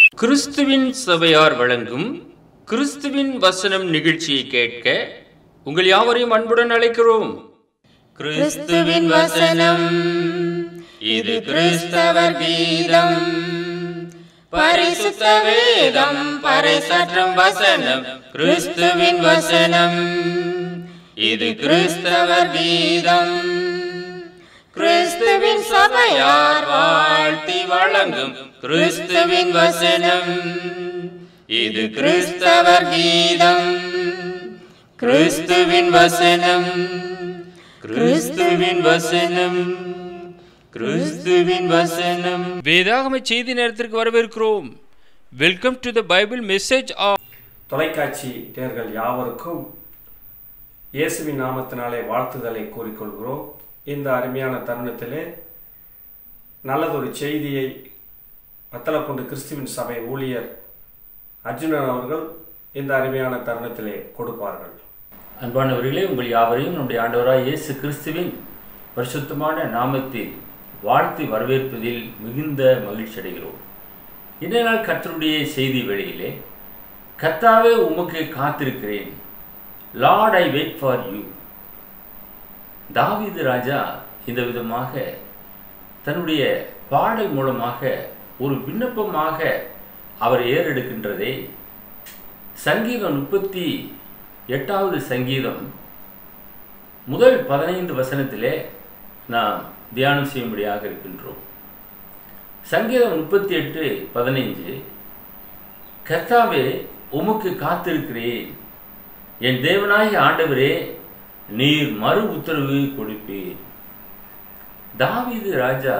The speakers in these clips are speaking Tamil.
கிறிஸ்துவின் சபையார் வழங்கும் கிறிஸ்துவின் வசனம் நிகழ்ச்சியை கேட்க உங்கள் யாவரையும் அன்புடன் அழைக்கிறோம் கிறிஸ்துவின் வசனம் இது கிறிஸ்தவர் கீதம் பரிசுத்த வேதம் பறைசாற்றும் வசனம் கிறிஸ்துவின் வசனம் இது கிறிஸ்தவர் கீதம் கிறிஸ்துவின் சபையார் வாழ்த்தி வழங்கும் கிறிஸ்துவின் வசனம் இது கிறிஸ்தவர் கீதம் கிறிஸ்துவின் வசனம் கிறிஸ்துவின் வசனம் கிறிஸ்துவின் வசனம் வேதாகம செய்தி நேரத்திற்கு வரவேற்கிறோம் welcome to the Bible message of தொலைக்காட்சி நேர்கள் யாவருக்கும் இயேசுவின் நாமத்தினாலே வாழ்த்துதலை கூறிக்கொள்கிறோம் இந்த அருமையான தருணத்திலே நல்லதொரு செய்தியை வத்தலக்குண்டு கிறிஸ்துவின் சபை ஊழியர் அர்ஜுனன் அவர்கள் இந்த அருமையான தருணத்திலே கொடுப்பார்கள் அன்பானவர்களே உங்கள் யாவரையும் நம்முடைய ஆண்டவராய் இயேசு கிறிஸ்துவின் பரிசுத்தமான நாமத்தில் வாழ்த்தி வரவேற்பதில் மிகுந்த மகிழ்ச்சி அடைகிறோம் இந்த நாள் கர்த்தருடைய செய்தி வேளையிலே கர்த்தாவே உமக்கு காத்திருக்கிறேன் Lord I wait for you தாவீது ராஜா இந்த விதமாக தன்னுடைய பாடல் மூலமாக ஒரு விண்ணப்பமாக அவர் ஏறெடுக்கின்றதை சங்கீதம் முப்பத்தி எட்டாவது சங்கீதம் முதல் பதினைந்து வசனத்திலே நாம் தியானம் செய்யும்படியாக இருக்கின்றோம் சங்கீதம் முப்பத்தி எட்டு பதினைஞ்சு கர்த்தாவே உமக்கு காத்திருக்கிறேன் என் தேவனாகிய ஆண்டவரே நீர் மறு உத்தரவு கொடுப்பீர் தாவீது ராஜா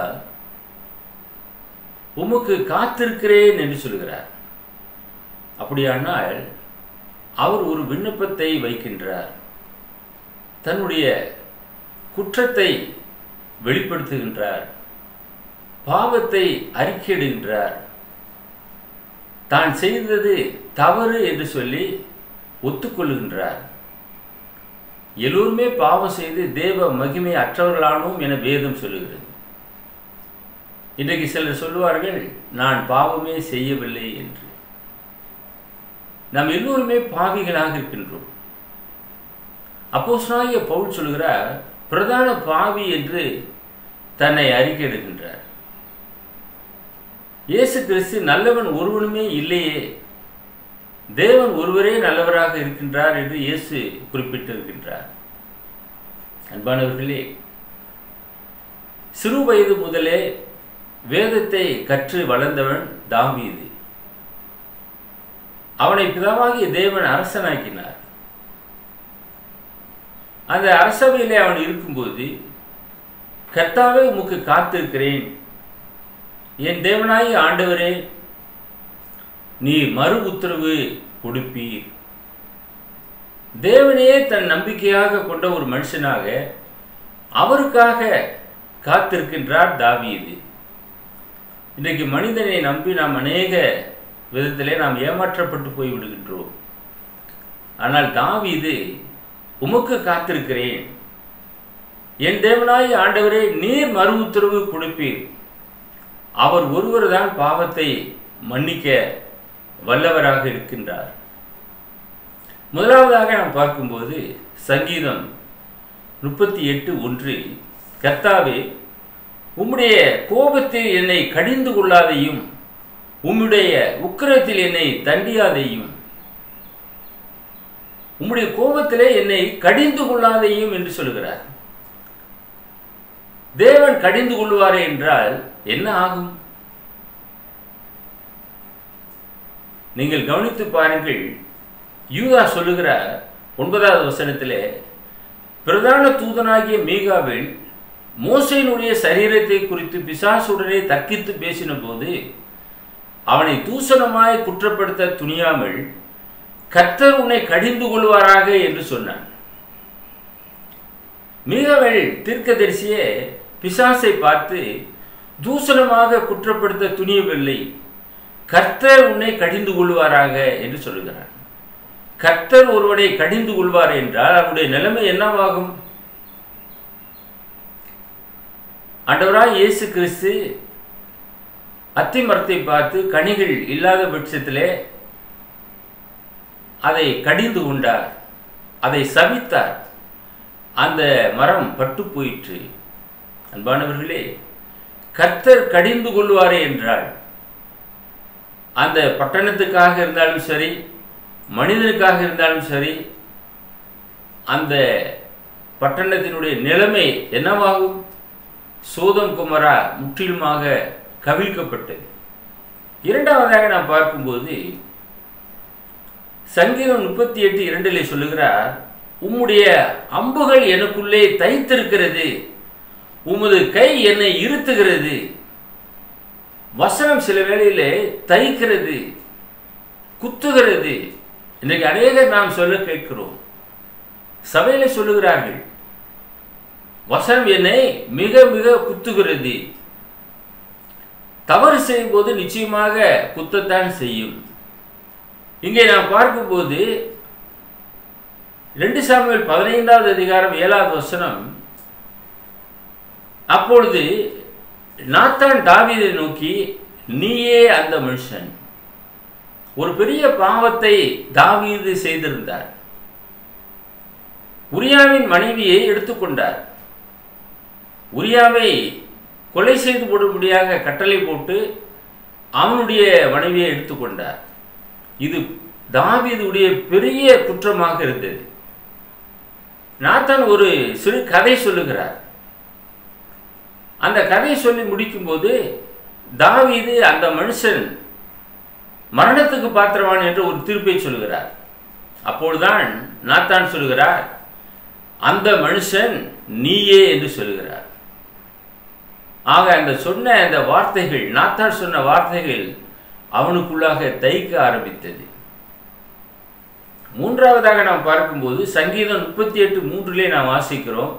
உமக்கு காத்திருக்கிறேன் என்று சொல்கிறார் அப்படியானால் அவர் ஒரு விண்ணப்பத்தை வைக்கின்றார் தன்னுடைய குற்றத்தை வெளிப்படுத்துகின்றார் பாவத்தை அறிக்கையிடுகின்றார் தான் செய்தது தவறு என்று சொல்லி ஒத்துக்கொள்கின்றார் எல்லோருமே பாவம் செய்து தேவ மகிமை அற்றவர்களானோம் என வேதம் சொல்லுகிறது இன்றைக்கு சிலர் சொல்லுவார்கள் நான் பாவமே செய்யவில்லை என்று நாம் எல்லோருமே பாவிகளாக இருக்கின்றோம் அப்போஸ்தலனாகிய பவுல் சொல்கிறார் பிரதான பாவி என்று தன்னை அறிக்கையிடுகின்றார் இயேசு கிறிஸ்து நல்லவன் ஒருவனுமே இல்லையே தேவன் ஒருவரே நல்லவராக இருக்கின்றார் என்று இயேசு குறிப்பிட்டிருக்கின்றார் அன்பானவர்களே சிறு வயது முதலே வேதத்தை கற்று வளர்ந்தவன் தாவீது அவனை பிதாவாகிய தேவன் அரசனாக்கினார் அந்த அரசவையிலே அவன் இருக்கும்போது கர்த்தாவே உமக்கு காத்திருக்கிறேன் என் தேவனாகிய ஆண்டவரே நீ மறு உத்தரவு கொடுப்பீர் தேவனையே தன் நம்பிக்கையாக கொண்ட ஒரு மனுஷனாக அவருக்காக காத்திருக்கின்றார் தாவீது இன்றைக்கு மனிதனை நம்பி நாம் அநேக விதத்திலே நாம் ஏமாற்றப்பட்டு போய் விடுகின்றோம் ஆனால் தாவீது உமக்கு காத்திருக்கிறேன் என் தேவனாய் ஆண்டவரே நீர் மறு உத்தரவு கொடுப்பீர் அவர் ஒருவர் தான் பாவத்தை மன்னிக்க வல்லவராக இருக்கின்றார் முதலாவதாக நாம் பார்க்கும்போது சங்கீதம் முப்பத்தி எட்டு ஒன்று கர்த்தாவே உம்முடைய கோபத்தில் என்னை கடிந்து கொள்ளாதையும் உம்முடைய உக்கிரத்தில் என்னை தண்டியாதையும் உம்முடைய கோபத்திலே என்னை கடிந்து கொள்ளாதையும் என்று சொல்கிறார் தேவன் கடிந்து கொள்வாரே என்றால் என்ன ஆகும் நீங்கள் கவனித்து பாருங்கள் யூதா சொல்லுகிறார் ஒன்பதாவது வசனத்திலே பிரதான தூதனாகிய மீகாவில் மோசையினுடைய சரீரத்தை குறித்து பிசாசுடனே தர்க்கித்து பேசின போது அவனை தூசணமாய் குற்றப்படுத்த துணியாமல் கர்த்தர் உன்னை கடிந்து கொள்வாராக என்று சொன்னான் மீகவள் தீர்க்கதரிசியே பிசாசை பார்த்து தூசணமாக குற்றப்படுத்த துணியவில்லை கர்த்தர் உன்னை கடிந்து கொள்வாராக என்று சொல்லுகிறார் கர்த்தர் ஒருவனை கடிந்து கொள்வார் என்றால் அவனுடைய நிலைமை என்னவாகும் ஆண்டவராய் இயேசு கிறிஸ்து அத்தி மரத்தை பார்த்து கனிகள் இல்லாத பட்சத்திலே அதை கடிந்து கொண்டார் அதை சபித்தார் அந்த மரம் பட்டு போயிற்று அன்பானவர்களே கர்த்தர் கடிந்து கொள்வாரே என்றால் அந்த பட்டணத்துக்காக இருந்தாலும் சரி மனிதனுக்காக இருந்தாலும் சரி அந்த பட்டணத்தினுடைய நிலைமை என்னவாகும் சோதம் குமரா முற்றிலுமாக கவிழ்க்கப்பட்டது இரண்டாவதாக நாம் பார்க்கும்போது சங்கீதம் முப்பத்தி எட்டு இரண்டிலே சொல்லுகிறார் உம்முடைய அம்புகள் எனக்குள்ளே தைத்திருக்கிறது உமது கை என்னை இருத்துகிறது வசனம் சில வேளையிலே தைக்கிறது குத்துகிறது இன்றைக்கு அநேகர் நாம் சொல்ல கேட்கிறோம் சபையில சொல்லுகிறார்கள் வசனம் என்னை மிக மிக குத்துகிறது தவறு செய்யும் போது நிச்சயமாக குத்தத்தான் செய்யும் இங்கே நாம் பார்க்கும்போது ரெண்டு சாமியல் பதினைந்தாவது அதிகாரம் ஏழாவது வசனம் அப்பொழுது நாத்தான் தாவீதை நோக்கி நீயே அந்த மனுஷன் ஒரு பெரிய பாவத்தை தாவீது செய்திருந்தார் உரியாவின் மனைவியை எடுத்துக்கொண்டார் உரியாவை கொலை செய்து போடும்படியாக கட்டளை போட்டு அவனுடைய மனைவியை எடுத்துக்கொண்டார் இது தாவீதுடைய பெரிய குற்றமாக இருந்தது நாத்தான் ஒரு சிறு கதை சொல்லுகிறார் அந்த கதையை சொல்லி முடிக்கும்போது தாவீது அந்த மனுஷன் மரணத்துக்கு பாத்திரவான் என்று ஒரு தீர்ப்பை சொல்கிறார் அப்பொழுதுதான் நாத்தான் சொல்கிறார் அந்த மனுஷன் நீயே என்று சொல்கிறார் ஆக அந்த சொன்ன அந்த வார்த்தைகள் நாத்தான் சொன்ன வார்த்தைகள் அவனுக்குள்ளாக தைக்க ஆரம்பித்தது மூன்றாவதாக நாம் பார்க்கும்போது சங்கீதம் முப்பத்தி எட்டு மூன்றிலே நாம் வாசிக்கிறோம்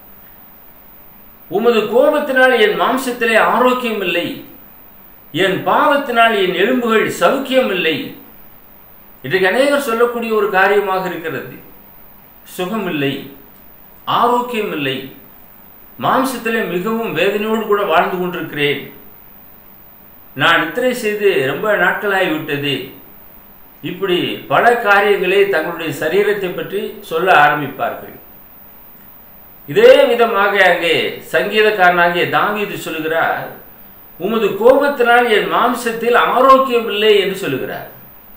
உமது கோபத்தினால் என் மாம்சத்திலே ஆரோக்கியம் இல்லை என் பாவத்தினால் என் எலும்புகள் சௌக்கியம் இல்லை இன்றைக்கு அநேகர் சொல்லக்கூடிய ஒரு காரியமாக இருக்கிறது சுகம் இல்லை ஆரோக்கியம் இல்லை மாம்சத்திலே மிகவும் வேதனையோடு கூட வாழ்ந்து கொண்டிருக்கிறேன் நான் நித்திரை செய்து ரொம்ப நாட்களாகிவிட்டது இப்படி பல காரியங்களை தங்களுடைய சரீரத்தை பற்றி சொல்ல ஆரம்பிப்பார்கள் இதே விதமாக அங்கே சங்கீதக்காரனாகிய தாவீது சொல்லுகிறார் உமது கோபத்தினால் என் மாம்சத்தில் ஆரோக்கியம் இல்லை என்று சொல்லுகிறார்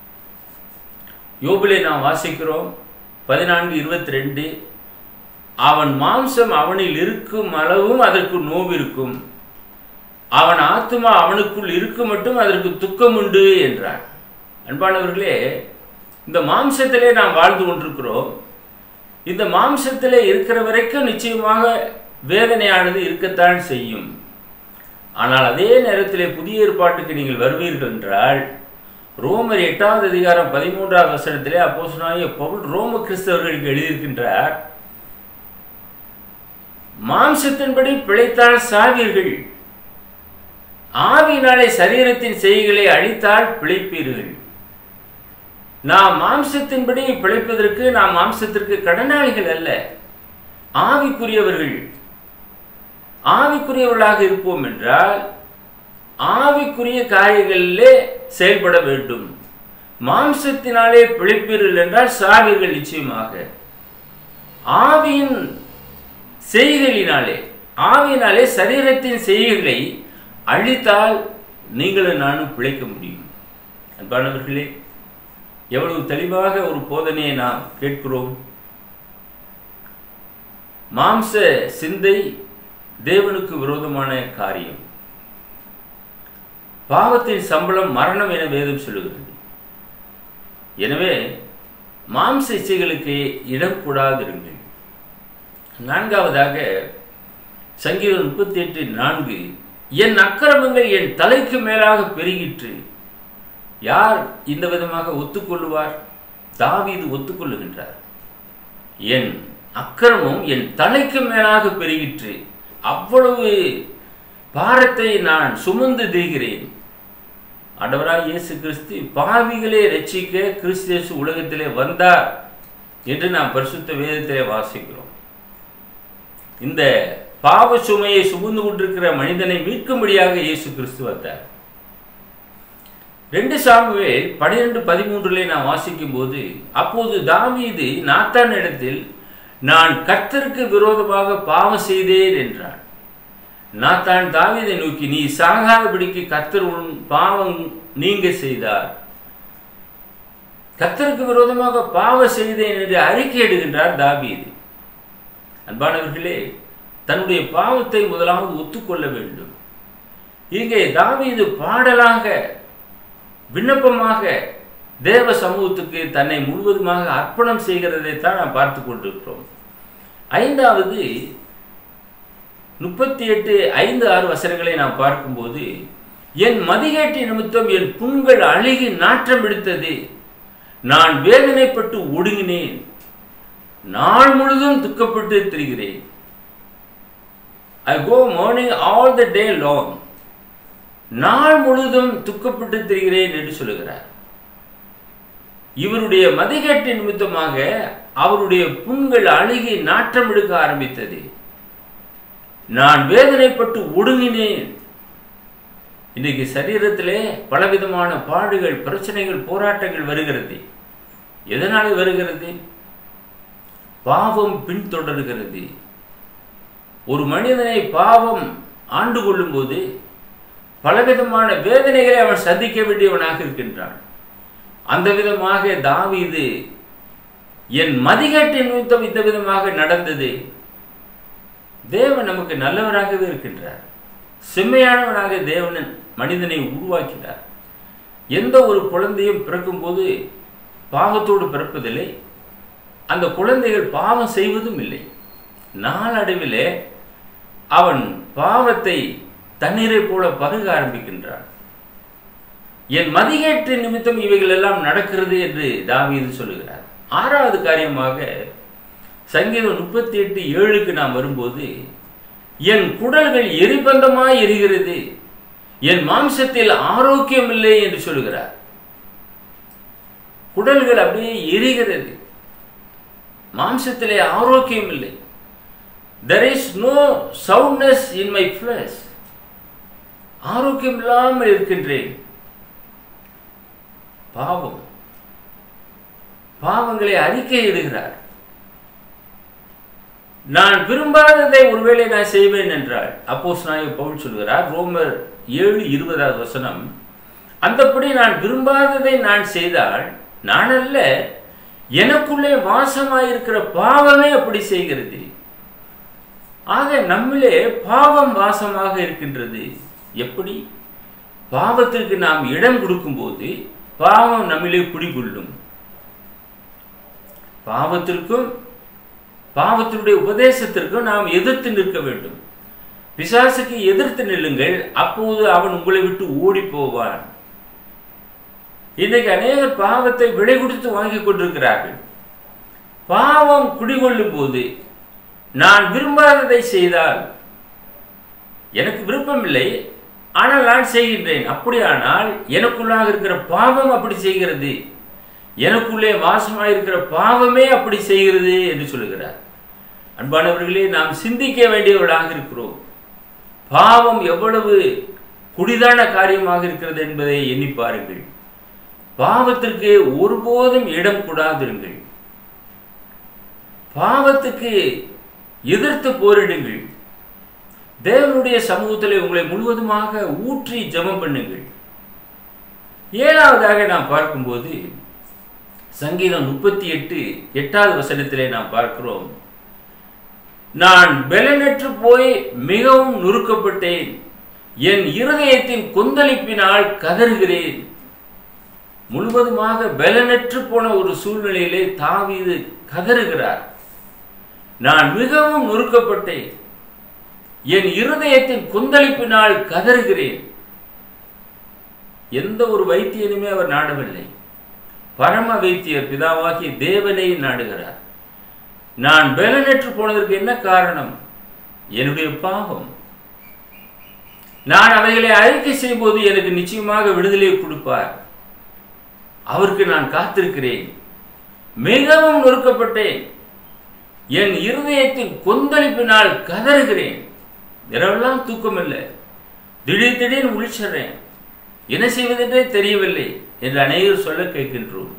யோபிலே நாம் வாசிக்கிறோம் பதினான்கு இருபத்தி ரெண்டு அவன் மாம்சம் அவனில் இருக்கும் அளவும் அதற்கு நோவிருக்கும் அவன் ஆத்மா அவனுக்குள் இருக்கு மட்டும் அதற்கு துக்கம் உண்டு என்றான் அன்பானவர்களே இந்த மாம்சத்திலே நாம் வாழ்ந்து கொண்டிருக்கிறோம் இந்த மாம்சத்திலே இருக்கிற வரைக்கும் நிச்சயமாக வேதனையானது இருக்கத்தான் செய்யும் ஆனால் அதே நேரத்திலே புதிய ஏற்பாட்டுக்கு நீங்கள் வருவீர்கள் என்றால் ரோமர் எட்டாவது அதிகாரம் பதிமூன்றாவது வசனத்திலே அப்போசனாகிய பவுல் ரோம கிறிஸ்தவர்களுக்கு எழுதியிருக்கின்றார் மாம்சத்தின்படி பிழைத்தால் சாவீர்கள் ஆவியினாலே சரீரத்தின் செய்களை அழித்தால் பிழைப்பீர்கள் நாம் மாம்சத்தின்படி பிழைப்பதற்கு நாம் மாம்சத்திற்கு கடனாளிகள் அல்ல ஆவிக்குரியவர்கள் ஆவிக்குரியவர்களாக இருப்போம் என்றால் ஆவிக்குரிய காரியங்களிலே செயல்பட வேண்டும் மாம்சத்தினாலே பிழைப்பீர்கள் என்றால் சாவீர்கள் நிச்சயமாக ஆவியின் செய்கைகளினாலே ஆவியினாலே சரீரத்தின் செய்கைகளை அழித்தால் நீங்களும் நானும் பிழைக்க முடியும் அன்பானவர்களே எவ்வளவு தெளிவாக ஒரு போதனையை நாம் கேட்கிறோம் மாம்ச சிந்தை தேவனுக்கு விரோதமான காரியம் பாவத்தின் சம்பளம் மரணம் என வேதம் சொல்லுகிறது எனவே மாம்ச இச்சைகளுக்கு இடம் கூடாதிருங்கள் நான்காவதாக சங்கீதம் முப்பத்தி எட்டு நான்கு என் அக்கிரமங்கள் என் தலைக்கு மேலாக பெருகிற்று யார் இந்த விதமாக ஒத்துக்கொள்ளுவார் தாவீது ஒத்துக்கொள்ளுகின்றார் என் அக்கிரமம் என் தலைக்கு மேலாக பெருகிற்று அவ்வளவு பாரத்தை நான் சுமந்து தீகிறேன் ஆண்டவராக இயேசு கிறிஸ்து பாவிகளே ரட்சிக்க கிறிஸ்து இயேசு உலகத்திலே வந்தார் என்று நாம் பரிசுத்த வேதத்திலே வாசிக்கிறோம் இந்த பாவ சுமையை சுமந்து கொண்டிருக்கிற மனிதனை மீட்கும்படியாக இயேசு கிறிஸ்து வந்தார் ரெண்டு சாமுவேல் பனிரெண்டு பதிமூன்றுலே நான் வாசிக்கும் போது அப்போது தாவீது நாத்தான் இடத்தில் நான் கர்த்தருக்கு விரோதமாக பாவம் செய்தேன் என்றான் நாத்தான் தாவீதை நோக்கி நீ சாகாதபடிக்கு கர்த்தர் உன் பாவம் நீங்க செய்தார் கர்த்தருக்கு விரோதமாக பாவம் செய்தேன் என்று அறிக்கை எடுகின்றார் தாவீது அன்பானவர்களே தன்னுடைய பாவத்தை முதலாவது ஒத்துக்கொள்ள வேண்டும் இங்கே தாவீது பாடலாக விண்ணப்பமாக தேவ சமூகத்துக்கு தன்னை முழுவதுமாக அர்ப்பணம் செய்கிறதை தான் நாம் பார்த்து கொண்டிருக்கிறோம் ஐந்தாவது முப்பத்தி எட்டு ஐந்து ஆறு வசனங்களை நாம் பார்க்கும்போது என் மதிகேட்டி நிமித்தம் என் புண்கள் அழுகி நாற்றம் எடுத்தது நான் வேதனைப்பட்டு ஒடுங்கினேன் நாள் முழுதும் துக்கப்பட்டு திரிகிறேன் I go mourning all the day long நாள் முழுதும் துக்கப்பட்டு திரிகிறேன் என்று சொல்லுகிறார் இவருடைய மதிகேட்டு நிமித்தமாக அவருடைய புண்கள் அழுகி நாற்றம் எடுக்க ஆரம்பித்தது நான் வேதனைப்பட்டு ஒடுங்கினேன் இன்னைக்கு சரீரத்திலே பலவிதமான பாடுகள் பிரச்சனைகள் போராட்டங்கள் வருகிறது எதனால வருகிறது பாவம் பின்தொடர்கிறது ஒரு மனிதனை பாவம் ஆண்டு கொள்ளும் போது பலவிதமான வேதனைகளை அவன் சந்திக்க வேண்டியவனாக இருக்கின்றான் அந்த விதமாக தாவீது என் மதிகேட்டின் நிமித்தம் இந்த விதமாக நடந்தது தேவன் நமக்கு நல்லவராகவே இருக்கின்றார் செம்மையானவனாக தேவன் மனிதனை உருவாக்கினார் எந்த ஒரு குழந்தையும் பிறக்கும்போது பாவத்தோடு பிறப்பதில்லை அந்த குழந்தைகள் பாவம் செய்வதும் இல்லை நாளடைவிலே அவன் பாவத்தை தண்ணீரை போல பருக ஆரம்பிக்கின்றான் என் மதிகேட்டு நிமித்தம் இவைகள் எல்லாம் நடக்கிறது என்று தாவீது சொல்லுகிறார் ஆறாவது காரியமாக சங்கீதம் முப்பத்தி எட்டு ஏழுக்கு நாம் வரும்போது என் குடல்கள் எரிபந்தமாய் எரிகிறது என் மாம்சத்தில் ஆரோக்கியம் இல்லை என்று சொல்லுகிறார் குடல்கள் அப்படியே எரிகிறது மாம்சத்திலே ஆரோக்கியம் இல்லை there is no soundness in my flesh ஆரோக்கியம் இல்லாமல் இருக்கின்றேன் பாவம் பாவங்களை அறிக்கை இடுகிறார் நான் விரும்பாததை ஒருவேளை நான் செய்வேன் என்றால் அப்போஸ் நான் பவுல் சொல்கிறார் ரோமர் ஏழு இருபதாவது வசனம் அந்தப்படி நான் விரும்பாததை நான் செய்தால் நான் அல்ல எனக்குள்ளே வாசமாயிருக்கிற பாவமே அப்படி செய்கிறது ஆக நம்மிலே பாவம் வாசமாக இருக்கின்றது எப்படி பாவத்திற்கு நாம் இடம் கொடுக்கும்போது பாவம் நம்மிலே குடிகொள்ளும் பாவத்திற்கும் பாவத்தினுடைய உபதேசத்திற்கும் நாம் எதிர்த்து நிற்க வேண்டும் பிசாசுக்கு எதிர்த்து நில்லுங்கள் அப்போது அவன் உங்களை விட்டு ஓடி போவான் இன்றைக்கு அநேகர் பாவத்தை விலை கொடுத்து வாங்கி கொண்டிருக்கிறார்கள் பாவம் குடிகொள்ளும் போது நான் விரும்பாததை செய்தால் எனக்கு விருப்பம் இல்லை ஆனால் நான் செய்கின்றேன் அப்படியானால் எனக்குள்ளாக இருக்கிற பாவம் அப்படி செய்கிறது எனக்குள்ளே வாசமாக இருக்கிற பாவமே அப்படி செய்கிறது என்று சொல்லுகிறார் அன்பானவர்களே நாம் சிந்திக்க வேண்டியவர்களாக இருக்கிறோம் பாவம் எவ்வளவு குடிதான காரியமாக இருக்கிறது என்பதை எண்ணி பாருங்கள் பாவத்திற்கு ஒருபோதும் இடம் கூடாதிருங்கள் பாவத்துக்கு எதிர்த்து போரிடுங்கள் தேவனுடைய சமூகத்தில் உங்களை முழுவதுமாக ஊற்றி ஜெபம் பண்ணுங்கள் ஏழாவதாக நாம் பார்க்கும்போது சங்கீதம் முப்பத்தி எட்டு எட்டாவது வசனத்திலே நாம் பார்க்கிறோம் நான் பெலனற்று போய் மிகவும் நுறுக்கப்பட்டேன் என் இருதயத்தின் கொந்தளிப்பினால் கதறுகிறேன் முழுவதுமாக பலனற்று போன ஒரு சூழ்நிலையிலே தாவீது கதறுகிறார் நான் மிகவும் நொறுக்கப்பட்டேன் என் இருதயத்தின் கொந்தளிப்பினால் கதறுகிறேன் எந்த ஒரு வைத்தியனுமே அவர் நாடவில்லை பரம வைத்தியர் பிதாவாகிய தேவனை நாடுகிறார் நான் பலனற்று போனதற்கு என்ன காரணம் என்னுடைய பாவம் நான் அவைகளை அறிக்கை செய்யும்போது எனக்கு நிச்சயமாக விடுதலை கொடுப்பார் அவருக்கு நான் காத்திருக்கிறேன் மிகவும் நொறுக்கப்பட்டேன் என் இருதயத்தின் கொந்தளிப்பினால் கதறுகிறேன் இரவெல்லாம் தூக்கம் இல்லை திடீர் திடீர்னு முழிச்சிடுறேன் என்ன செய்வதென்றே தெரியவில்லை என்று அநேகர் சொல்ல கேட்கின்றோம்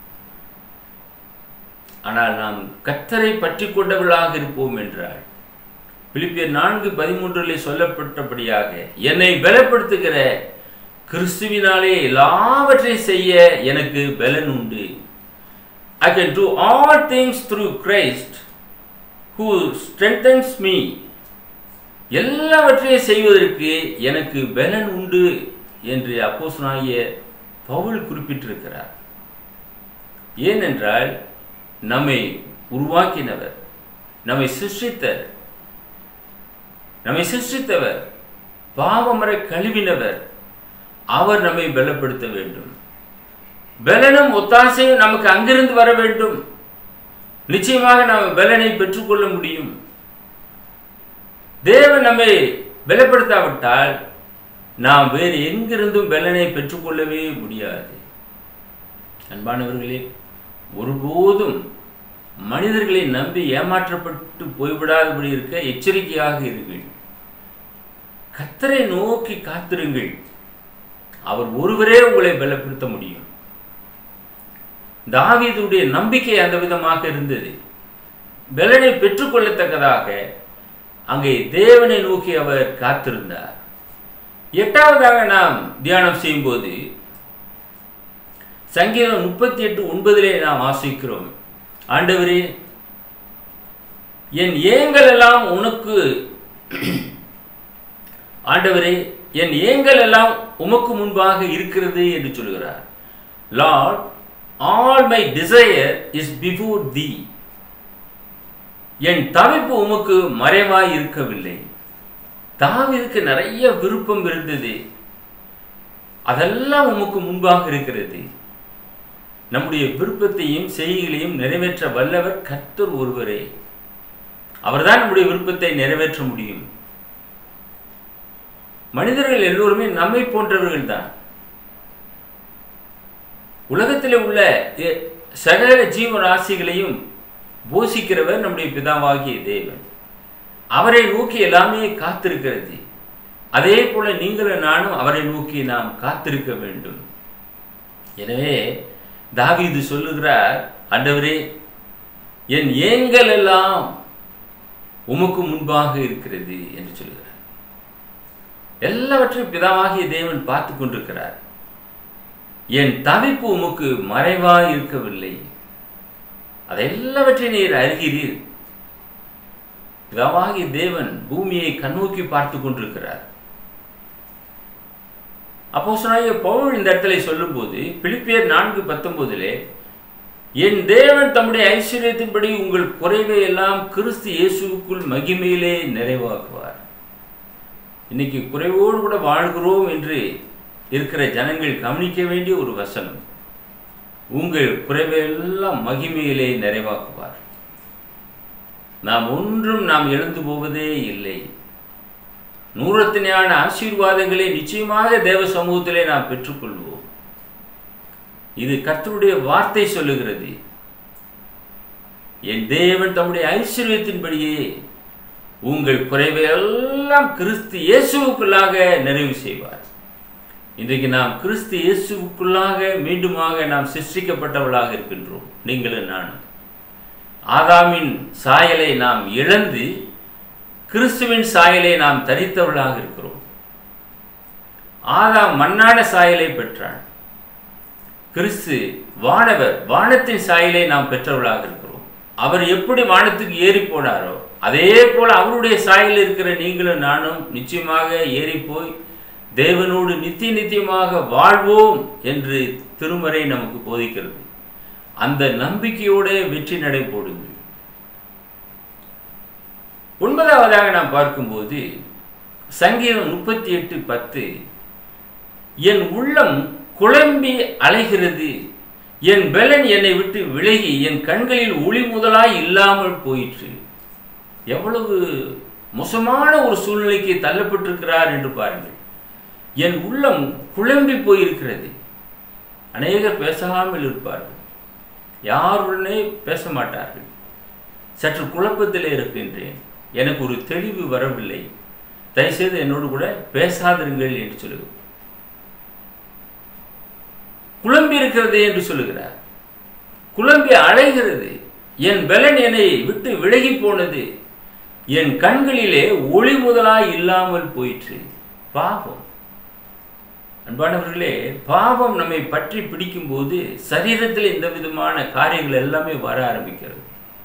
ஆனால் நாம் கத்தரை பற்றி கொண்டவர்களாக இருப்போம் என்றார் பிலிப்பியர் நான்கு பதிமூன்றிலே சொல்லப்பட்டபடியாக என்னை பலப்படுத்துகிற கிறிஸ்துவினாலே எல்லாவற்றையும் செய்ய எனக்கு பலன் உண்டு I can do all things through Christ who strengthens me எல்லாவற்றையும் செய்வதற்கு எனக்கு பலன் உண்டு என்று அப்போஸ்தலனாகிய பவுல் குறிப்பிட்டிருக்கிறார் ஏனென்றால் நம்மை உருவாக்கினவர் நம்மை சிருஷ்டித்தர் நம்மை சிருஷ்டித்தவர் பாவமரை கழுவினவர் அவர் நம்மை பலப்படுத்த வேண்டும் பலனும் ஒத்தாசையும் நமக்கு அங்கிருந்து வர வேண்டும் நிச்சயமாக நாம் பலனை பெற்றுக்கொள்ள முடியும் தேவன் நம்மை பலப்படுத்தாவிட்டால் நாம் வேறு எங்கிருந்தும் பலனை பெற்றுக்கொள்ளவே முடியாது அன்பானவர்களே ஒருபோதும் மனிதர்களை நம்பி ஏமாற்றப்பட்டு போய்விடாதபடி இருக்க எச்சரிக்கையாக இருங்கள் கத்தரை நோக்கி காத்திருங்கள் அவர் ஒருவரே உங்களை பலப்படுத்த முடியும் தாவீதுடைய நம்பிக்கை அந்த விதமாக இருந்தது பலனை பெற்றுக்கொள்ளத்தக்கதாக அங்கே தேவனை நோக்கி அவர் காத்திருந்தார் எட்டாவதாக நாம் தியானம் செய்யும்போது சங்கீதம் முப்பத்தி எட்டு ஒன்பதிலே நாம் வாசிக்கிறோம் ஆண்டவரே என் ஏங்கள் எல்லாம் உனக்கு ஆண்டவரே என் ஏங்கள் எல்லாம் உமக்கு முன்பாக இருக்கிறது என்று சொல்கிறார் Lord all my desire is before thee என் தவிப்பு உமக்கு மறைவாய் இருக்கவில்லை தாவிற்கு நிறைய விருப்பம் இருந்தது அதெல்லாம் உமக்கு முன்பாக இருக்கிறது நம்முடைய விருப்பத்தையும் செய்திகளையும் நிறைவேற்ற வல்லவர் கர்த்தர் ஒருவரே அவர்தான் நம்முடைய விருப்பத்தை நிறைவேற்ற முடியும் மனிதர்கள் எல்லோருமே நம்மை போன்றவர்கள் தான் உலகத்தில் உள்ள எ- சகல ஜீவராசிகளையும் போஷிக்கிறவர் நம்முடைய பிதாவாகிய தேவன் அவரை நோக்கி எல்லாமே காத்திருக்கிறது அதே போல நீங்களும் நானும் அவரை நோக்கி நாம் காத்திருக்க வேண்டும் எனவே தாவீது சொல்லுகிறார் ஆண்டவரே என் ஏங்கள் எல்லாம் உமக்கு முன்பாக இருக்கிறது என்று சொல்லுகிறார் எல்லாவற்றையும் பிதாவாகிய தேவன் பார்த்து கொண்டிருக்கிறார் என் தவிப்பு உமக்கு மறைவாய் இருக்கவில்லை அதெல்லாவற்றையும் நீர் அறிகிறீர் பிதாவாகிய தேவன் பூமியை கண்ணோக்கி பார்த்து கொண்டிருக்கிறார் அப்போ பவுல் இந்த இடத்துல சொல்லும்போது பிலிப்பியர் நான்கு பத்தொன்பதிலே என் தேவன் தம்முடைய ஐஸ்வர்யத்தின்படி உங்கள் குறைவை எல்லாம் கிறிஸ்து இயேசுவுக்குள் மகிமையிலே நிறைவாக்குவார் இன்னைக்கு குறைவோடு கூட வாழ்கிறோம் என்று இருக்கிற ஜனங்கள் கவனிக்க வேண்டிய ஒரு வசனம் உங்கள் குறைவையெல்லாம் மகிமையிலே நிறைவாக்குவார் நாம் ஒன்றும் நாம் எழுந்து போவதே இல்லை நூறத்தினையான ஆசீர்வாதங்களை நிச்சயமாக தேவ சமூகத்திலே நாம் பெற்றுக்கொள்வோம் இது கர்த்தருடைய வார்த்தை சொல்லுகிறது என் தேவன் தம்முடைய ஐஸ்வர்யத்தின்படியே உங்கள் குறைவையெல்லாம் கிறிஸ்து இயேசுவுக்குள்ளாக நிறைவு செய்வார் இன்றைக்கு நாம் கிறிஸ்து இயேசுவுக்குள்ளாக மீண்டுமாக நாம் சிருஷ்டிக்கப்பட்டவர்களாக இருக்கின்றோம் நீங்களும் நானும் ஆதாமின் சாயலை நாம் இழந்து கிறிஸ்துவின் சாயலை நாம் தரித்தவர்களாக இருக்கிறோம் ஆதாம் மண்ணான சாயலை பெற்றான் கிறிஸ்து வானவர் வானத்தின் சாயலை நாம் பெற்றவர்களாக இருக்கிறோம் அவர் எப்படி வானத்துக்கு ஏறி போனாரோ அதே போல அவருடைய சாயல் இருக்கிற நீங்களும் நானும் நிச்சயமாக ஏறி போய் தேவனோடு நித்திய நித்தியமாக வாழ்வோம் என்று திருமறை நமக்கு போதிக்கிறது அந்த நம்பிக்கையோட வெற்றி நடை போடுங்கள் ஒன்பதாவதாக நாம் பார்க்கும்போது சங்கீதம் முப்பத்தி எட்டு பத்து என் உள்ளம் குழம்பி அலைகிறது என் பெலன் என்னை விட்டு விலகி என் கண்களில் ஒளி முதலாய் இல்லாமல் போயிற்று எவ்வளவு மோசமான ஒரு சூழ்நிலைக்கு தள்ளப்பட்டிருக்கிறார் என்று பாருங்கள் என் உள்ளம் குழம்பி போயிருக்கிறது அநேகர் பேசாமல் இருப்பார்கள் யாருடனே பேச மாட்டார்கள் சற்று குழப்பத்திலே இருக்கின்றேன் எனக்கு ஒரு தெளிவு வரவில்லை தயவுசெய்து என்னோடு கூட பேசாதிருங்கள் என்று சொல்லுவோம் குழம்பி இருக்கிறது என்று சொல்லுகிறார் குழம்பி அலைகிறது என் பலன் என்னை விட்டு விலகி போனது என் கண்களிலே ஒளி முதலாய் இல்லாமல் போயிற்று பாவம் அன்பானவர்களே பாவம் நம்மை பற்றி பிடிக்கும் போது சரீரத்தில் இந்த விதமான காரியங்கள் எல்லாமே வர ஆரம்பிக்கிறது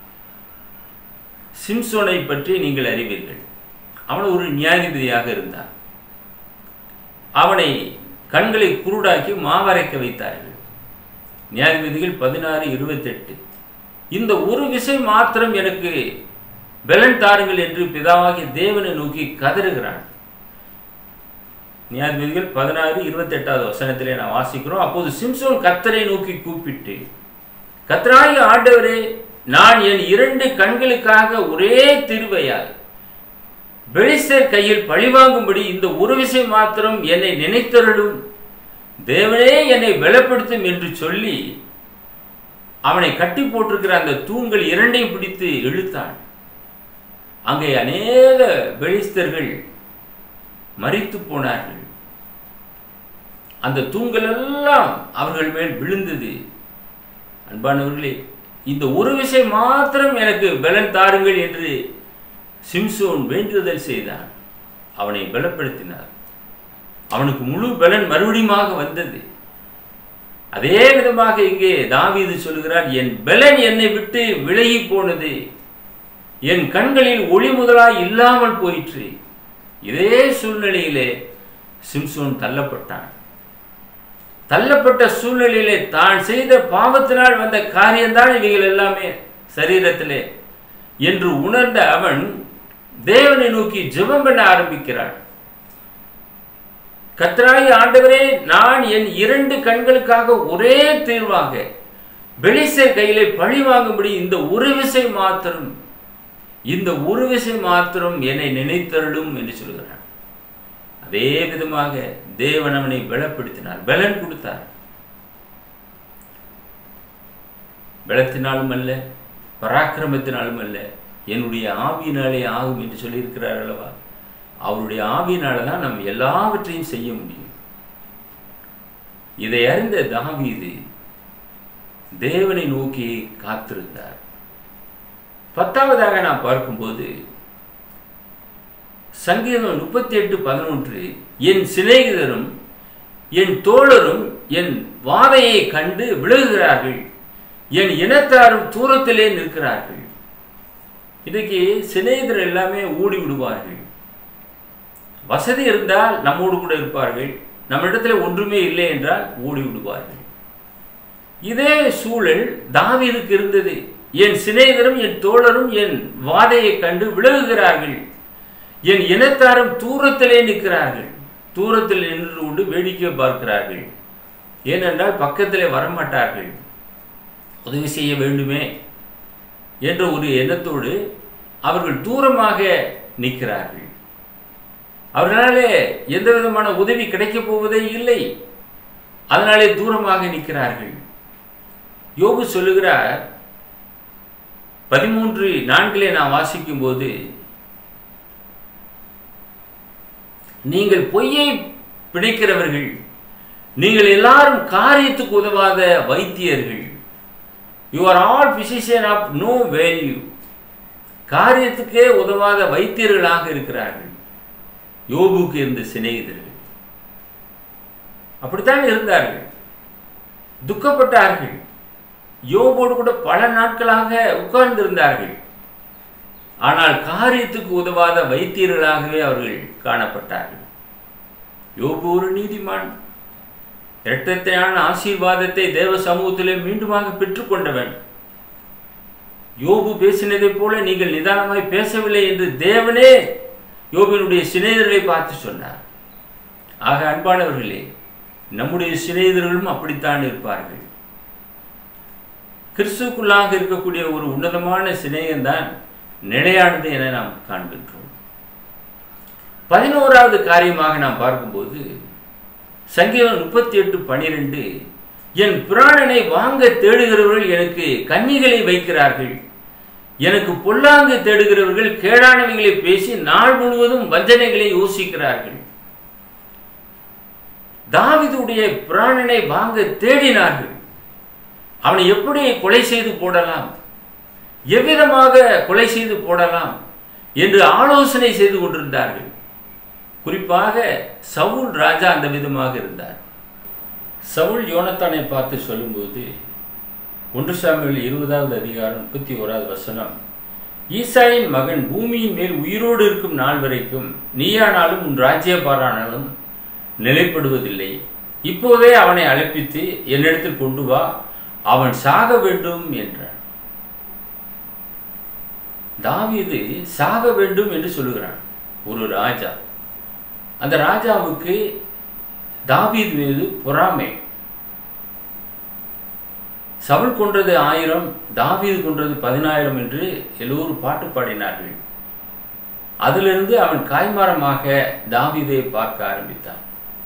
சிம்சோனை பற்றி நீங்கள் அறிவீர்கள் அவன் ஒரு நியாயபதியாக இருந்தான் அவனை கண்களை குருடாக்கி மாவரைக்க வைத்தார்கள் நியாயபதிகள் பதினாறு இருபத்தெட்டு இந்த ஒரு விஷயம் மாத்திரம் எனக்கு பலன் தாருங்கள் என்று பிதாவாகிய தேவனை நோக்கி கதறுகிறான் நியாயபதிகள் பதினாறு இருபத்தெட்டாவது வசனத்திலே நான் வாசிக்கிறோம் அப்போது சிம்சோன் கத்தரை நோக்கி கூப்பிட்டு கத்தராகிய ஆண்டவரே நான் என் இரண்டு கண்களுக்காக ஒரே திருவையாய் பெலிஸ்தர் கையில் பழிவாங்கும்படி இந்த ஒரு விஷயம் மாத்திரம் என்னை நினைத்தருளும் தேவனே என்னை பலப்படுத்தும் என்று சொல்லி அவனை கட்டி போட்டிருக்கிற அந்த தூண்கள் இரண்டையும் பிடித்து இழுத்தான் அங்கே அநேக பெலிஸ்தர்கள் மறித்து போனார்கள் அந்த தூண்கள் எல்லாம் அவர்கள் மேல் விழுந்தது அன்பானவர்களே இந்த ஒரு விஷயம் மாத்திரம் எனக்கு பலன் தாருங்கள் என்று சிம்சோன் வேண்டுதல் செய்தான் அவனை பலப்படுத்தினார் அவனுக்கு முழு பலன் மறுபடியுமாக வந்தது அதே விதமாக இங்கே தாவீது சொல்கிறார் என் பலன் என்னை விட்டு விலகி போனது என் கண்களில் ஒளி முதலாய் இல்லாமல் போயிற்று இதே சூழ்நிலையிலே சிம்சோன் தள்ளப்பட்டான் தள்ளப்பட்ட சூழ்நிலையிலே தான் செய்த பாவத்தினால் வந்த காரியம்தான் இவைகள் எல்லாமே சரீரத்திலே என்று உணர்ந்த அவன் தேவனை நோக்கி ஜெபம் பண்ண ஆரம்பிக்கிறான் கத்தராய் ஆண்டவரே நான் என் இரண்டு கண்களுக்காக ஒரே தீர்வாக பெலிசர் கையிலே பழி வாங்கும்படி இந்த ஒரு விசை மாத்திரம் இந்த ஒரு விசை மாத்திரம் என்னை நினைத்தருளும் என்று சொல்கிறான் அதே விதமாக தேவன் அவனை பலப்படுத்தினார் பலன் கொடுத்தார் பலத்தினாலும் அல்ல பராக்கிரமத்தினாலும் அல்ல என்னுடைய ஆவியினாலே ஆகும் என்று சொல்லியிருக்கிறார் அல்லவா அவருடைய ஆவியினால தான் நம்ம எல்லாவற்றையும் செய்ய முடியும் இதை அறிந்த தாவீது தேவனை நோக்கி காத்திருந்தார் பத்தாவதாக நான் பார்க்கும்போது சங்கீதம் முப்பத்தி எட்டு பதினொன்று என் சிநேகிதரும் என் தோழரும் என் வாதையை கண்டு விலகுகிறார்கள் என் இனத்தாரும் தூரத்திலே நிற்கிறார்கள் இன்னைக்கு சிநேகிதர் எல்லாமே ஓடி விடுவார்கள் வசதி இருந்தால் நம்மோடு கூட இருப்பார்கள் நம்ம இடத்துல ஒன்றுமே இல்லை என்றால் ஓடி விடுவார்கள் இதே சூழல் தாவீதுக்கு இருந்தது என் சிநேகிதரும் என் தோழரும் என் வாதையை கண்டு விலகுகிறார்கள் என் இனத்தாரும் தூரத்திலே நிற்கிறார்கள் தூரத்தில் நின்று கொண்டு வேடிக்கை பார்க்கிறார்கள் ஏனென்றால் பக்கத்திலே வரமாட்டார்கள் உதவி செய்ய வேண்டுமே என்ற ஒரு எண்ணத்தோடு அவர்கள் தூரமாக நிற்கிறார்கள் அவர்களாலே எந்த விதமான உதவி கிடைக்கப் போவதே இல்லை அதனாலே தூரமாக நிற்கிறார்கள் யோகு சொல்லுகிறார் பதிமூன்று நான்கிலே நான் வாசிக்கும் போது நீங்கள் பொய்யை பிணைக்கிறவர்கள் நீங்கள் எல்லாரும் காரியத்துக்கு உதவாத வைத்தியர்கள் you are all physician of no value காரியத்துக்கே உதவாத வைத்தியர்களாக இருக்கிறார்கள் யோபுக்கு இருந்த சிநேகிதர்கள் அப்படித்தான் இருந்தார்கள் துக்கப்பட்டார்கள் யோபோடு கூட பல நாட்களாக உட்கார்ந்திருந்தார்கள் ஆனால் காரியத்துக்கு உதவாத வைத்தியர்களாகவே அவர்கள் காணப்பட்டார்கள் யோபு ஒரு நீதிமான் இரட்டத்தையான ஆசீர்வாதத்தை தேவ சமூகத்திலே மீண்டுமாக பெற்றுக்கொண்டவன் யோபு பேசினதைப் போல நீங்கள் நிதானமாய் பேசவில்லை என்று தேவனே யோபினுடைய சிநேகிதர்களை பார்த்து சொன்னார் ஆக அன்பானவர்களே நம்முடைய சிநேகிதர்களும் அப்படித்தான் இருப்பார்கள் கிறிஸ்துக்குள்ளாக இருக்கக்கூடிய ஒரு உன்னதமான சிநேகம்தான் நிலையானது என நாம் காண்கின்றோம் பதினோராவது காரியமாக நாம் பார்க்கும்போது சங்கீதம் முப்பத்தி எட்டு பனிரெண்டு என் பிராணனை வாங்க தேடுகிறவர்கள் எனக்கு கன்னிகளை வைக்கிறார்கள் எனக்கு பொல்லாங்கு தேடுகிறவர்கள் கேடானவைகளை பேசி நாள் முழுவதும் வஞ்சனைகளை யோசிக்கிறார்கள் தாவீதுடைய பிராணனை வாங்க தேடினார்கள் அவனை எப்படி கொலை செய்து போடலாம் எவ்விதமாக கொலை செய்து போடலாம் என்று ஆலோசனை செய்து கொண்டிருந்தார்கள் குறிப்பாக சவுல் ராஜா அந்த விதமாக இருந்தார் சவுல் யோனத்தானை பார்த்து சொல்லும்போது ஒன்று சாமியில் இருபதாவது அதிகாரம் முப்பத்தி ஓராவது வசனம் ஈசாயின் மகன் பூமியின் மேல் உயிரோடு இருக்கும் நாள் வரைக்கும் நீயானாலும் உன் ராஜ்யபாரானாலும் நிலைப்படுவதில்லை இப்போதே அவனை அழைப்பித்து என்னிடத்தில் கொண்டு வா அவன் சாக வேண்டும் என்றான் தாவீது சாக வேண்டும் என்று சொல்லுகிறான் ஒரு ராஜா அந்த ராஜாவுக்கு தாவீது மீது பொறாமை சவுல் கொன்றது ஆயிரம் தாவீது கொன்றது பதினாயிரம் என்று எல்லோரும் பாட்டு பாடினார்கள் அதிலிருந்து அவன் காய்மாரமாக தாவீதை பார்க்க ஆரம்பித்தான்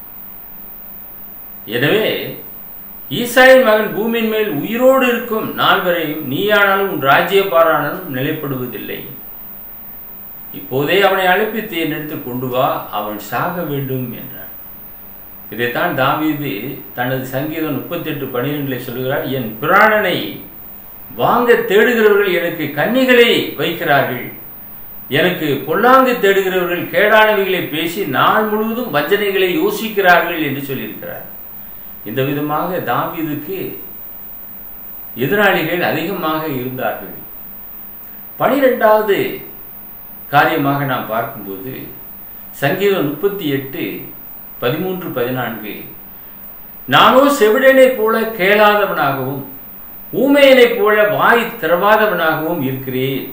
எனவே ஈசாயின் மகன் பூமியின் மேல் உயிரோடு இருக்கும் நாள் வரையும் நீயானாலும் உன் ராஜ்யபாரானாலும் நிலைப்படுவதில்லை இப்போதே அவனை அழைப்பித்து என்னிடத்தில் கொண்டு வா அவன் சாக வேண்டும் என்றான் இதைத்தான் தாவீது தனது சங்கீதம் முப்பத்தி எட்டு பனிரெண்டில் சொல்கிறார் என் பிராணனை வாங்க தேடுகிறவர்கள் எனக்கு கன்னிகளை வைக்கிறார்கள் எனக்கு பொல்லாங்கு தேடுகிறவர்கள் கேடானவைகளை பேசி நாள் முழுவதும் வஞ்சனைகளை யோசிக்கிறார்கள் என்று சொல்லியிருக்கிறார் இந்த விதமாக தாவீதுக்கு எதிராளிகள் அதிகமாக இருந்தார்கள் பனிரெண்டாவது காரியமாக நாம் பார்க்கும்போது சங்கீதம் முப்பத்தி எட்டு பதிமூன்று பதினான்கு நானோ செவிடனைப் போல கேளாதவனாகவும் ஊமையனைப் போல வாய் திறவாதவனாகவும் இருக்கிறேன்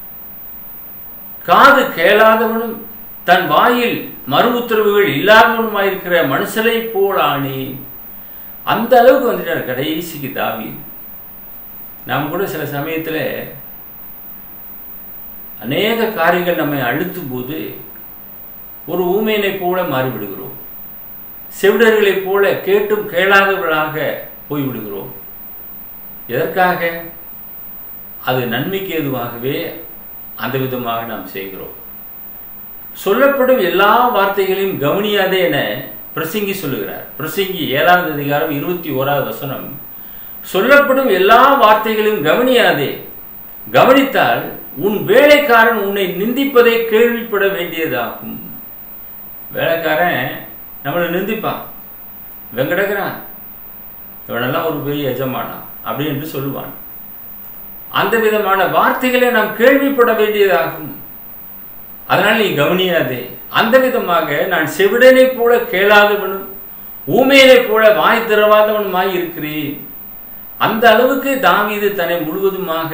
காது கேளாதவனும் தன் வாயில் மறு உத்தரவுகள் இல்லாதவனுமாயிருக்கிற மனுஷனை போல் ஆனேன் அந்த அளவுக்கு வந்துட்டார் கடைசிக்கு தாவி நாம் கூட சில சமயத்தில் அநேக காரியங்கள் நம்மை அழுத்தும் போது ஒரு ஊமையனைப் போல மாறிவிடுகிறோம் செவிடர்களைப் போல கேட்டும் கேளாதவர்களாக போய்விடுகிறோம் எதற்காக அது நன்மைக்கு ஏதுவாகவே அந்த விதமாக நாம் செய்கிறோம் சொல்லப்படும் எல்லா வார்த்தைகளையும் கவனியாதே என பிரசங்கி சொல்லுகிறார் பிரசங்கி ஏழாவது அதிகாரம் இருபத்தி ஓராவது வசனம் சொல்லப்படும் எல்லா வார்த்தைகளையும் கவனியாதே கவனித்தால் உன் வேலைக்காரன் உன்னை நிந்திப்பதை கேள்விப்பட வேண்டியதாகும் வேலைக்காரன் நம்மளை நிந்திப்பான் இவன் கிடக்கிறான் இவனெல்லாம் ஒரு பெரிய எஜமானா அப்படி என்று சொல்லுவான் அந்த விதமான வார்த்தைகளை நாம் கேள்விப்பட வேண்டியதாகும் அதனால் நீ கவனியாதே அந்த விதமாக நான் செவிடனைப் போல கேளாதவனும் ஊமையனைப் போல வாய் திறவாதவனுமாய் இருக்கிறேன் அந்த அளவுக்கு தாவீது தன்னை முழுவதுமாக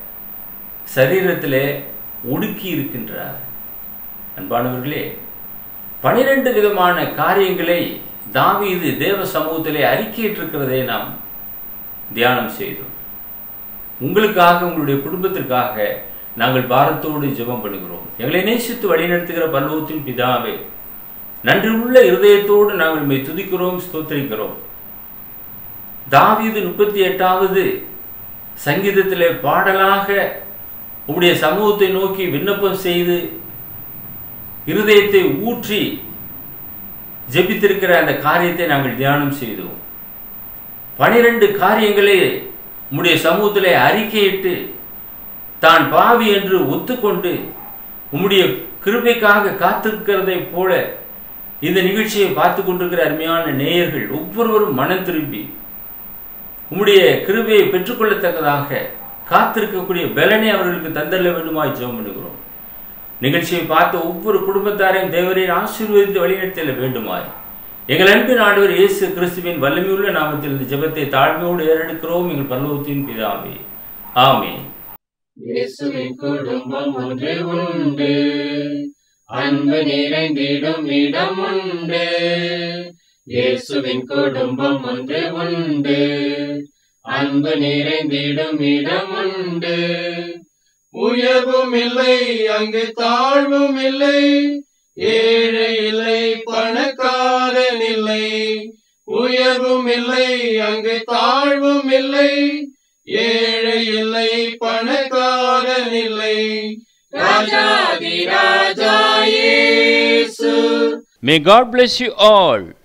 சரீரத்திலே ஒடுக்கி இருக்கின்றார் அன்பானவர்களே பனிரெண்டு விதமான காரியங்களை தாவீது தேவ சமூகத்திலே அறிக்கையிட்டிருக்கிறதை நாம் தியானம் செய்தோம் உங்களுக்காக உங்களுடைய குடும்பத்திற்காக நாங்கள் பாரத்தோடு ஜெபம் பண்ணுகிறோம் எங்களை நேசித்து வழிநடத்துகிற பல்லவத்தின் பிதாவே நன்றி உள்ள இருதயத்தோடு நாங்கள் மெய் துதிக்கிறோம் ஸ்தோத்திரிக்கிறோம் தாவீது முப்பத்தி எட்டாவது சங்கீதத்திலே பாடலாக உடைய சமூகத்தை நோக்கி விண்ணப்பம் செய்து இருதயத்தை ஊற்றி ஜெபித்திருக்கிற அந்த காரியத்தை நாங்கள் தியானம் செய்தோம் பனிரெண்டு காரியங்களை உம்முடைய சமூகத்திலே அறிக்கையிட்டு தான் பாவி என்று ஒத்துக்கொண்டு உம்முடைய கிருபைக்காக காத்திருக்கிறதை போல இந்த நிகழ்ச்சியை பார்த்து கொண்டிருக்கிற அருமையான நேயர்கள் ஒவ்வொருவரும் மனம் திரும்பி உம்முடைய கிருபையை பெற்றுக்கொள்ளத்தக்கதாக காத்திருக்கக்கூடிய பலனை அவர்களுக்கு தந்தள்ள வேண்டுமாய் ஜெபம் பண்ணுகிறோம் நிகழ்ச்சியை பார்த்த ஒவ்வொரு குடும்பத்தாரையும் தேவரையும் ஆசீர்வதித்து வழிநடத்தல வேண்டுமாய் எங்கள் அன்பின் ஆண்டவர் இயேசு கிறிஸ்துவின் வல்லமையுள்ள நாமத்தில் இந்த ஜெபத்தை தாழ்மையோடு ஏறெடுக்கிறோம் எங்கள் பல்லவத்தின் பிதாவே ஆமே இயேசுவின் குடும்பம் ஒன்று உண்டு அன்பு நிறைந்திடும் இடம் உண்டு இயேசுவின் குடும்பம் ஒன்று உண்டு அன்பு நிறைந்திடும் இடம் உண்டு உயர்வும் இல்லை அங்கு தாழ்வும் இல்லை ஏழை இல்லை பணக்காரன் இல்லை உயர்வும் இல்லை அங்கு தாழ்வும் இல்லை ஏழை இல்லை பணக்காரன் இல்லை ராஜாதி ராஜா இயேசு May God bless you all.